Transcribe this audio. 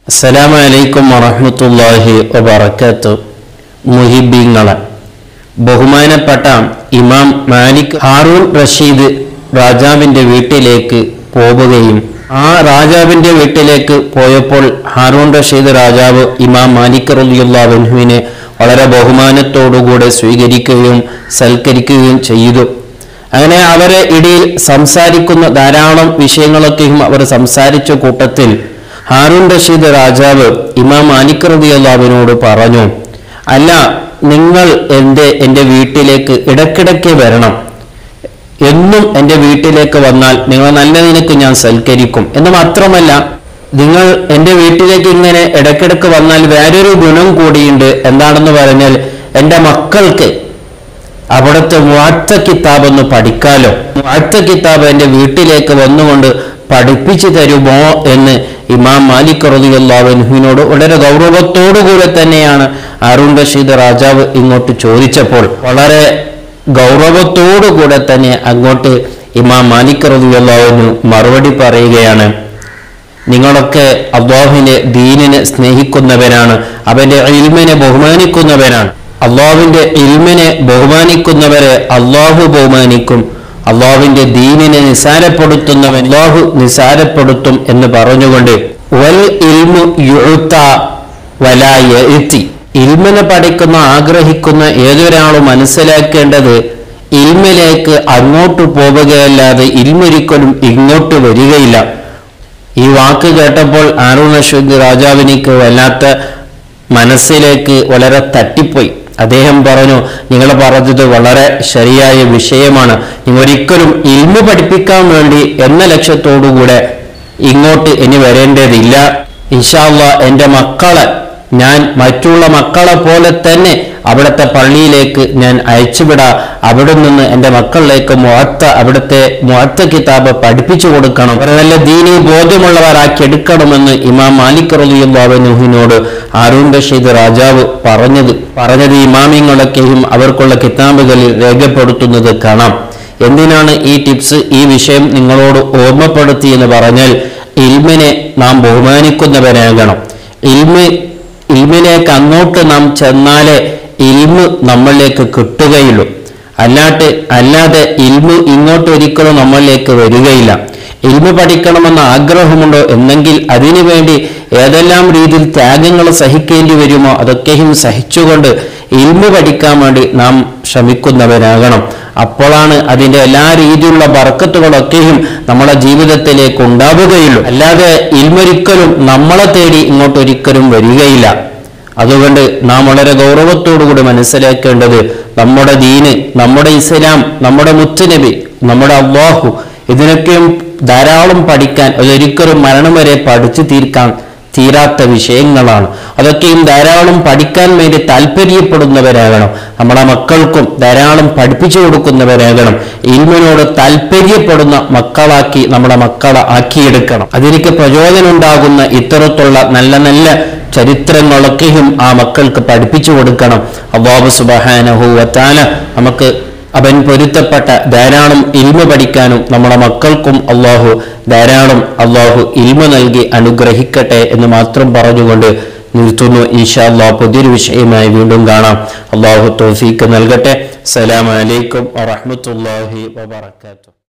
അസ്സലാമു അലൈക്കും വറഹ്മത്തുള്ളാഹി വബറകാത്തു മുഹിബീങ്ങളെ ബഹുമാനപ്പെട്ട ഇമാം മാലിക് ഹാറൂൺ റഷീദ് രാജാവിന്റെ വീട്ടിലേക്ക് പോവുകയും ആ രാജാവിന്റെ വീട്ടിലേക്ക് പോയപ്പോൾ ഹാറൂൺ റഷീദ് രാജാവ് ഇമാം മാലിക് റളിയല്ലാഹുവിനെ വളരെ ബഹുമാനത്തോടുകൂടെ സ്വീകരിക്കുകയും സൽക്കരിക്കുകയും ചെയ്തു അങ്ങനെ അവരെ ഇടയിൽ സംസാരിക്കുന്ന ധാരാളം വിഷയങ്ങളൊക്കെയും അവർ സംസാരിച്ച കൂട്ടത്തിൽ ഹാറൂൺ റഷീദ് രാജാവ് ഇമാം മാലിക് റളിയല്ലാഹുവിനോട് പറഞ്ഞു അല്ല നിങ്ങൾ എൻ്റെ എൻ്റെ വീട്ടിലേക്ക് ഇടയ്ക്കിടയ്ക്ക് വരണം എന്നും എൻ്റെ വീട്ടിലേക്ക് വന്നാൽ നിങ്ങൾ നല്ല നിനക്ക് ഞാൻ സൽക്കരിക്കും എന്ന് മാത്രമല്ല നിങ്ങൾ എൻ്റെ വീട്ടിലേക്ക് ഇങ്ങനെ ഇടയ്ക്കിടയ്ക്ക് വന്നാൽ വേറൊരു ഗുണം കൂടിയുണ്ട് എന്താണെന്ന് പറഞ്ഞാൽ എൻ്റെ മക്കൾക്ക് അവിടുത്തെ മുഅത്ത കിതാബ് ഒന്ന് പഠിക്കാലോ മുഅത്ത കിതാബ് എൻ്റെ വീട്ടിലേക്ക് വന്നുകൊണ്ട് പഠിപ്പിച്ചു തരുമോ എന്ന് ഇമാം മാലിക് റളിയല്ലാഹുവിനോട് വളരെ ഗൗരവത്തോടുകൂടെ തന്നെയാണ് അരുൺ റഷീദ് രാജാവ് ഇങ്ങോട്ട് ചോദിച്ചപ്പോൾ വളരെ ഗൗരവത്തോടുകൂടെ തന്നെ അങ്ങോട്ട് ഇമാം മാലിക് റളിയല്ലാഹുവിന് മറുപടി പറയുകയാണ് നിങ്ങളൊക്കെ അള്ളാഹുവിന്റെ ദീനിനെ സ്നേഹിക്കുന്നവരാണ് അവന്റെ ഇൽമിനെ ബഹുമാനിക്കുന്നവരാണ് അള്ളാഹുവിന്റെ ഇൽമിനെ ബഹുമാനിക്കുന്നവരെ അള്ളാഹു ബഹുമാനിക്കും അള്ളാഹുവിന്റെ ദീനിനെ നിസാരപ്പെടുത്തുന്നവൻ അള്ളാഹു നിസാരപ്പെടുത്തും എന്ന് പറഞ്ഞുകൊണ്ട് വൽ ഇൽമു യുഴുത്ത വല യഅ്തി ഇൽമിനെ പഠിക്കുന്ന ആഗ്രഹിക്കുന്ന ഏതൊരാളും മനസ്സിലാക്കേണ്ടത് ഇൽമിലേക്ക് അങ്ങോട്ട് പോവുകയല്ലാതെ ഇൽമൊരിക്കലും ഇങ്ങോട്ട് വരികയില്ല ഈ വാക്ക് കേട്ടപ്പോൾ ആറൂൺ അശ്വന്ത് രാജാവിനിക്ക് വല്ലാത്ത മനസ്സിലേക്ക് വളരെ തട്ടിപ്പോയി അദ്ദേഹം പറഞ്ഞു നിങ്ങൾ പറഞ്ഞത് വളരെ ശരിയായ വിഷയമാണ് നിങ്ങൾ ഒരിക്കലും ഇൽമു പഠിപ്പിക്കാൻ വേണ്ടി എന്ന ലക്ഷ്യത്തോടുകൂടെ ഇങ്ങോട്ട് ഇനി വരേണ്ടതില്ല ഇൻഷാല്ല എൻ്റെ മക്കളെ ഞാൻ മറ്റുള്ള മക്കളെ പോലെ തന്നെ അവിടുത്തെ പള്ളിയിലേക്ക് ഞാൻ അയച്ചുവിടാ അവിടെ നിന്ന് എൻ്റെ മക്കളിലേക്ക് മുഅത്ത അവിടുത്തെ മുഅത്ത കിതാബ് പഠിപ്പിച്ചു കൊടുക്കണം അവരെ നല്ല ദീനി ബോധ്യമുള്ളവരാക്കി എടുക്കണമെന്ന് ഇമാം മാലിക് റളിയല്ലാഹുവിനോട് ഹാറൂൺ റഷീദ് രാജാവ് പറഞ്ഞത് പറഞ്ഞത് ഇമാമിങ്ങളൊക്കെയും അവർക്കുള്ള കിതാബുകളിൽ രേഖപ്പെടുത്തുന്നത് കാണാം എന്തിനാണ് ഈ ടിപ്സ് ഈ വിഷയം നിങ്ങളോട് ഓർമ്മപ്പെടുത്തി എന്ന് പറഞ്ഞാൽ ഇൽമിനെ നാം ബഹുമാനിക്കുന്നവരാകണം ഇൽമി ഇൽമിലേക്ക് അങ്ങോട്ട് നാം ചെന്നാലേ ഇൽമ് നമ്മളിലേക്ക് കിട്ടുകയുള്ളൂ അല്ലാട്ട് അല്ലാതെ ഇൽമ് ഇങ്ങോട്ട് ഒരിക്കലും നമ്മളിലേക്ക് വരികയില്ല ഇൽമ് പഠിക്കണമെന്ന ആഗ്രഹമുണ്ടോ എന്നെങ്കിൽ അതിനുവേണ്ടി ഏതെല്ലാം രീതിയിൽ ത്യാഗങ്ങൾ സഹിക്കേണ്ടി വരുമോ അതൊക്കെയും സഹിച്ചുകൊണ്ട് ഇൽമ് പഠിക്കാൻ വേണ്ടി നാം ശ്രമിക്കുന്നവരാകണം അപ്പോഴാണ് അതിന്റെ എല്ലാ രീതിയിലുള്ള ബർക്കത്തുകളൊക്കെയും നമ്മുടെ ജീവിതത്തിലേക്ക് ഉണ്ടാവുകയുള്ളൂ അല്ലാതെ ഇൽമൊരിക്കലും നമ്മളെ തേടി ഇങ്ങോട്ടൊരിക്കലും വരികയില്ല അതുകൊണ്ട് നാം വളരെ ഗൗരവത്തോടുകൂടി മനസ്സിലാക്കേണ്ടത് നമ്മുടെ ദീന് നമ്മുടെ ഇസ്ലാം നമ്മുടെ മുത്തുനബി നമ്മുടെ അള്ളാഹു ഇതിനൊക്കെയും ധാരാളം പഠിക്കാൻ അതൊരിക്കലും മരണം വരെ പഠിച്ചു തീർക്കാൻ തീരാത്ത വിഷയങ്ങളാണ് അതൊക്കെയും ധാരാളം പഠിക്കാൻ വേണ്ടി താല്പര്യപ്പെടുന്നവരാകണം നമ്മുടെ മക്കൾക്കും ധാരാളം പഠിപ്പിച്ചു കൊടുക്കുന്നവരാകണം ഇൽമിനോട് താല്പര്യപ്പെടുന്ന മക്കളാക്കി നമ്മുടെ മക്കളെ ആക്കിയെടുക്കണം അതിലേക്ക് പ്രചോദനം ഉണ്ടാകുന്ന ഇത്തരത്തുള്ള നല്ല നല്ല ചരിത്രങ്ങളൊക്കെയും ആ മക്കൾക്ക് പഠിപ്പിച്ചു കൊടുക്കണം അള്ളാഹു സുബഹാനഹു വത്താല നമുക്ക് അവൻ പൊരുത്തപ്പെട്ട ധാരാളം ഇൽമ പഠിക്കാനും നമ്മുടെ മക്കൾക്കും അള്ളാഹു ധാരാളം അള്ളാഹു ഇൽമ നൽകി അനുഗ്രഹിക്കട്ടെ എന്ന് മാത്രം പറഞ്ഞുകൊണ്ട് നിർത്തുന്നു ഈശാ അള്ളാഹ് പുതിയൊരു വിഷയമായി വീണ്ടും കാണാം അള്ളാഹു തോഫീക്ക് നൽകട്ടെ സലാം അലൈക്കും വറഹമത്തല്ലാഹി വബർക്കാത്തു